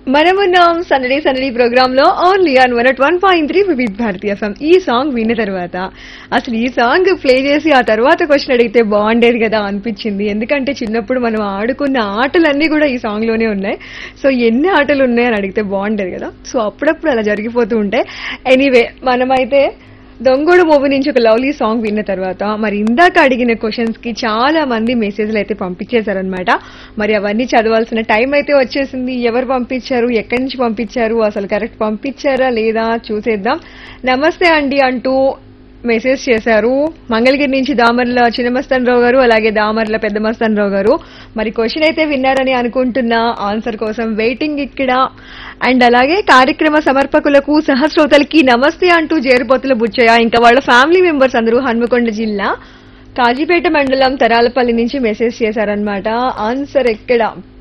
మనమున్నాం సందడి సందడి ప్రోగ్రామ్ లో only on one at one point three Vividh Bharatiya FM ఈ సాంగ్ విన్న తర్వాత అసలు ఈ సాంగ్ ప్లే చేసి ఆ తర్వాత క్వశ్చన్ అడిగితే బాగుండేది కదా అనిపించింది ఎందుకంటే చిన్నప్పుడు మనం ఆడుకున్న ఆటలన్నీ కూడా ఈ సాంగ్ లోనే ఉన్నాయి సో ఎన్ని ఆటలు ఉన్నాయని అడిగితే బాగుండేది కదా సో అప్పుడప్పుడు అలా జరిగిపోతూ ఉంటాయి ఎనీవే మనమైతే దొంగోడు మూవీ నుంచి ఒక లవ్లీ సాంగ్ విన్న తర్వాత మరి ఇందాక అడిగిన క్వశ్చన్స్ కి చాలా మంది మెసేజ్లు అయితే పంపించేశారనమాట మరి అవన్నీ చదవాల్సిన టైం అయితే వచ్చేసింది ఎవరు పంపించారు ఎక్కడి నుంచి పంపించారు అసలు కరెక్ట్ పంపించారా లేదా చూసేద్దాం నమస్తే అండి అంటూ మెసేజ్ చేశారు మంగళగిరి నుంచి దామర్ల చిన్నమస్తాన్ రావు గారు అలాగే దామర్ల పెద్ద మస్తాన్ రావు గారు మరి క్వశ్చన్ అయితే విన్నారని అనుకుంటున్నా ఆన్సర్ కోసం వెయిటింగ్ ఇక్కడ అండ్ అలాగే కార్యక్రమ సమర్పకులకు సహస్రోతలకి నమస్తే అంటూ జేరుపోతుల బుచ్చయ్య ఇంకా వాళ్ళ ఫ్యామిలీ మెంబర్స్ అందరూ హన్మకొండ జిల్లా కాజీపేట మండలం తరాలపల్లి నుంచి మెసేజ్ చేశారనమాట ఆన్సర్ ఎక్కడ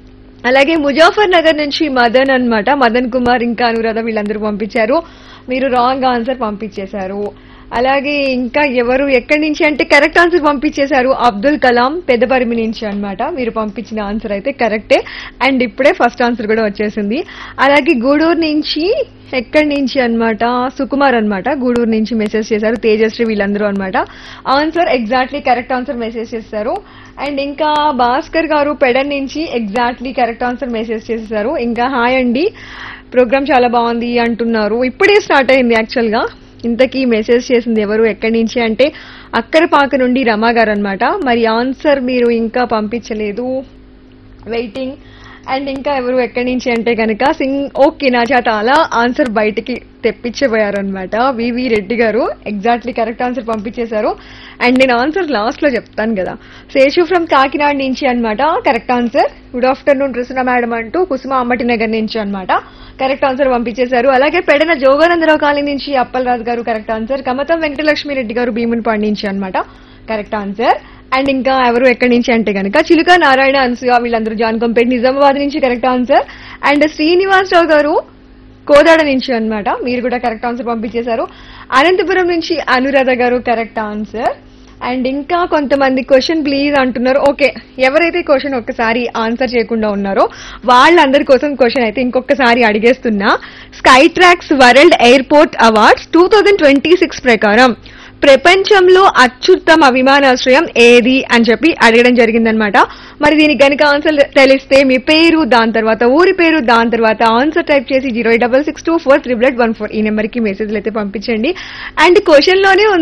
అలాగే ముజాఫర్ నగర్ నుంచి మదన్ అన్నమాట మదన్ కుమార్ ఇంకా అనురాధ వీళ్ళందరూ పంపించారు మీరు రాంగ్ ఆన్సర్ పంపించేశారు అలాగే ఇంకా ఎవరు ఎక్కడి నుంచి అంటే కరెక్ట్ ఆన్సర్ పంపించేశారు అబ్దుల్ కలాం పెద్దపరిమి నుంచి అన్నమాట మీరు పంపించిన ఆన్సర్ అయితే కరెక్టే అండ్ ఇప్పుడే ఫస్ట్ ఆన్సర్ కూడా వచ్చేసింది అలాగే గూడూరు నుంచి ఎక్కడి నుంచి అన్నమాట సుకుమార్ అన్నమాట గూడూరు నుంచి మెసేజ్ చేశారు తేజశ్రీ వీళ్ళందరూ అన్నమాట answer exactly correct answer message చేశారు అండ్ ఇంకా భాస్కర్ గారు పెడన్ నుంచి ఎగ్జాక్ట్లీ కరెక్ట్ ఆన్సర్ మెసేజ్ చేశారు ఇంకా హాయ్ అండి ప్రోగ్రామ్ చాలా బాగుంది అంటున్నారు ఇప్పుడే స్టార్ట్ అయింది యాక్చువల్ గా ఇంతకీ మెసేజ్ చేసింది ఎవరు ఎక్కడి నుంచి అంటే అక్కరపాక నుండి రమా గారు అనమాట మరి ఆన్సర్ మీరు ఇంకా పంపించలేదు వెయిటింగ్ అండ్ ఇంకా ఎవరు ఎక్కడి నుంచి అంటే కనుక సింగ్ ఓకే నా చేత అలా ఆన్సర్ బయటికి తెప్పించబోయారు అనమాట V V Reddy garu exactly correct answer పంపించేశారు అండ్ నేను ఆన్సర్ లాస్ట్ లో చెప్తాను కదా శేషు ఫ్రమ్ కాకినాడ నుంచి అన్నమాట కరెక్ట్ ఆన్సర్ గుడ్ ఆఫ్టర్నూన్ రుసున మేడం అంటూ కుసుమ అమ్మటి నగర్ నుంచి అన్నమాట కరెక్ట్ ఆన్సర్ పంపించేశారు అలాగే పెడన జోగానందరావు కాలనీ నుంచి అప్పలరాజు గారు కరెక్ట్ ఆన్సర్ కమతం వెంకటలక్ష్మి రెడ్డి గారు భీమునిపాడు నుంచి అన్నమాట కరెక్ట్ ఆన్సర్ అండ్ ఇంకా ఎవరు ఎక్కడి నుంచి అంటే కనుక చిలుక నారాయణ అన్సూయ వీళ్ళందరూ జాన్కంపేట్ నిజామాబాద్ నుంచి కరెక్ట్ ఆన్సర్ అండ్ శ్రీనివాసరావు గారు కోదాడ నుంచి అన్నమాట మీరు కూడా కరెక్ట్ ఆన్సర్ పంపించేశారు అనంతపురం నుంచి అనురాధ గారు కరెక్ట్ ఆన్సర్ అండ్ ఇంకా కొంతమంది క్వశ్చన్ ప్లీజ్ అంటున్నారు ఓకే ఎవరైతే క్వశ్చన్ ఒక్కసారి ఆన్సర్ చేయకుండా ఉన్నారో వాళ్ళందరి కోసం క్వశ్చన్ అయితే ఇంకొకసారి అడిగేస్తున్నా Skytrax world airport awards two twenty six ప్రకారం ప్రపంచంలో అత్యుత్తమ విమానాశ్రయం ఏది అని చెప్పి అడగడం జరిగిందనమాట మరి దీనికి గనుక ఆన్సర్ తెలిస్తే మీ పేరు దాని తర్వాత ఊరి పేరు దాని తర్వాత ఆన్సర్ టైప్ చేసి zero double six two four triple eight one four ఈ నెంబర్ కి మెసేజ్లు అయితే పంపించండి అండ్ క్వశ్చన్ లోనే ఉంది